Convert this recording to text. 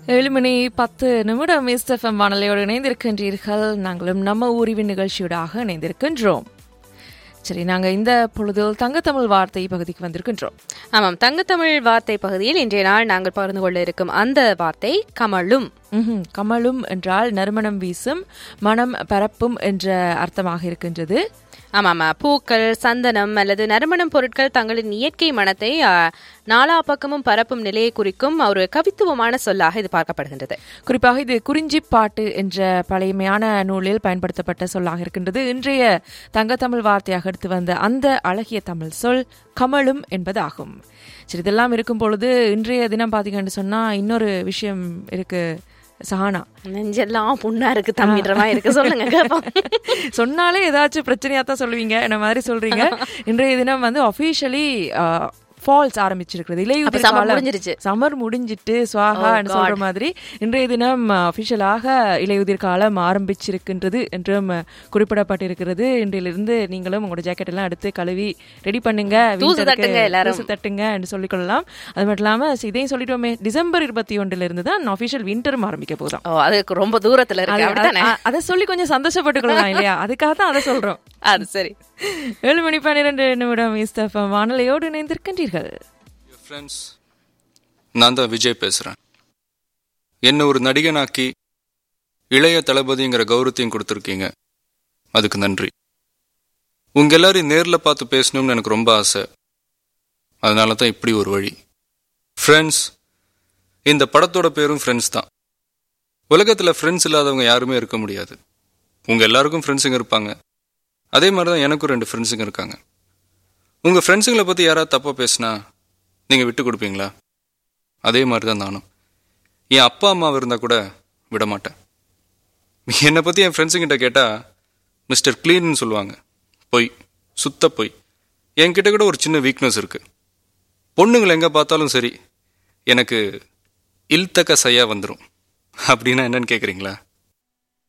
ஏழு மணி பத்து நிமிடம் எஸ்எஃப்எம் வானொலியோடு இணைந்திருக்கின்றீர்கள் நாங்களும் நம்ம ஊரிவின் நிகழ்ச்சியூடாக இணைந்திருக்கின்றோம் சரி நாங்க இந்த பொழுதில் தங்கத்தமிழ் வார்த்தை பகுதிக்கு வந்திருக்கின்றோம் ஆமாம் தங்கத்தமிழ் வார்த்தை பகுதியில் இன்றைய நாள் நாங்கள் பகிர்ந்து கொள்ள இருக்கும் அந்த வார்த்தை கமழும் ம்ஹும். கமலும் என்றால் நறுமணம் வீசும் மனம் பரப்பும் என்ற அர்த்தமாக இருக்கின்றது ஆமாம் பூக்கள் சந்தனம் அல்லது நறுமணம் பொருட்கள் தங்களின் இயற்கை மனத்தை ஆ, நாலா பக்கமும் பரப்பும் நிலையை குறிக்கும் ஒரு கவித்துவமான சொல்லாக இது பார்க்கப்படுகின்றது குறிப்பாக இது குறிஞ்சிப்பாட்டு என்ற பழையமையான நூலில் பயன்படுத்தப்பட்ட சொல்லாக இருக்கின்றது இன்றைய தங்கத்தமிழ் வார்த்தையாக எடுத்து வந்த அந்த அழகிய தமிழ் சொல் கமலும் என்பதாகும் சரி இதெல்லாம் இருக்கும் பொழுது இன்றைய தினம் பார்த்தீங்கன்னு சொன்னா இன்னொரு விஷயம் இருக்கு சஹானா நெஞ்செல்லாம் புண்ணா இருக்கு தம்பின்ற மாதிரி இருக்கு சொல்லுங்க கேட்போம் சொன்னாலே ஏதாச்சும் பிரச்சனையா தான் சொல்லுவீங்க என்ன மாதிரி சொல்றீங்க இன்றைய தினம் வந்து அபிஷியலி ஃபால்ஸ் ஆரம்பிச்சிருக்கிறது அப்ப இலையுதிர் summer காலம். முடிஞ்சிருச்சு. சம்மர் முடிஞ்சிட்டு சுவாகா Oh சொல்ற God. மாதிரி இன்றைய தினம் அபிஷியலாக இலையுதிர் காலம் ஆரம்பிச்சிருக்கின்றது என்றும் அஹ், குறிப்பிடப்பட்டிருக்கிறது இன்றையிலிருந்து நீங்களும் உங்களோட ஜாக்கெட் எல்லாம் எடுத்து கழுவி ரெடி பண்ணுங்க தூசு winter-க்கு தட்டுங்க எல்லாரும். தூசு தட்டுங்க என்று சொல்லிக்கொள்ளலாம் அது மட்டும் இல்லாம சரி, இதையும் சொல்லிட்டோமே டிசம்பர் இருபத்தி ஒன்றுல இருந்து தான் அபிஷியல் விண்டரும் ஆரம்பிக்க போதும் ஓ அதுக்கு ரொம்ப தூரத்துல இருக்கு அப்படித்தானே அதை சொல்லி கொஞ்சம் சந்தோஷப்பட்டுக்கொள்ளலாம் இல்லையா அதுக்காக தான் அதை சொல்றோம் அது சரி ஏழு மணி பன்னிரெண்டு நிமிடம் இஸ்தஃபம் வானொலியோடு இணைந்திருக்கின்றீர்கள் ஃப்ரெண்ட்ஸ் நான் தான் விஜய் பேசுகிறேன் என்னை ஒரு நடிகனாக்கி இளைய தளபதிங்கிற கௌரவத்தையும் கொடுத்துருக்கீங்க அதுக்கு நன்றி உங்க எல்லாரையும் நேரில் பார்த்து பேசணும்னு எனக்கு ரொம்ப ஆசை அதனால தான் இப்படி ஒரு வழி ஃப்ரெண்ட்ஸ் இந்த படத்தோட பேரும் ஃப்ரெண்ட்ஸ் தான் உலகத்தில் ஃப்ரெண்ட்ஸ் இல்லாதவங்க யாருமே இருக்க முடியாது உங்கள் எல்லாருக்கும் ஃப்ரெண்ட்ஸுங்க இருப்பாங்க அதே மாதிரி தான் எனக்கும் ரெண்டு ஃப்ரெண்ட்ஸுங்க இருக்காங்க உங்கள் ஃப்ரெண்ட்ஸுங்களை பற்றி யாராவது தப்பாக பேசுனா நீங்கள் விட்டு கொடுப்பீங்களா அதே மாதிரி தான் நானும் என் அப்பா அம்மா இருந்தால் கூட விட மாட்டேன் என்னை பற்றி என் ஃப்ரெண்ட்ஸுங்கிட்ட கேட்டால் மிஸ்டர் க்ளீன்னு சொல்லுவாங்க பொய் சுத்த பொய் என்கிட்ட கூட ஒரு சின்ன வீக்னஸ் இருக்குது பொண்ணுங்களை எங்கே பார்த்தாலும் சரி எனக்கு இல்தக்க சையா வந்துடும் அப்படின்னா என்னன்னு கேட்குறீங்களா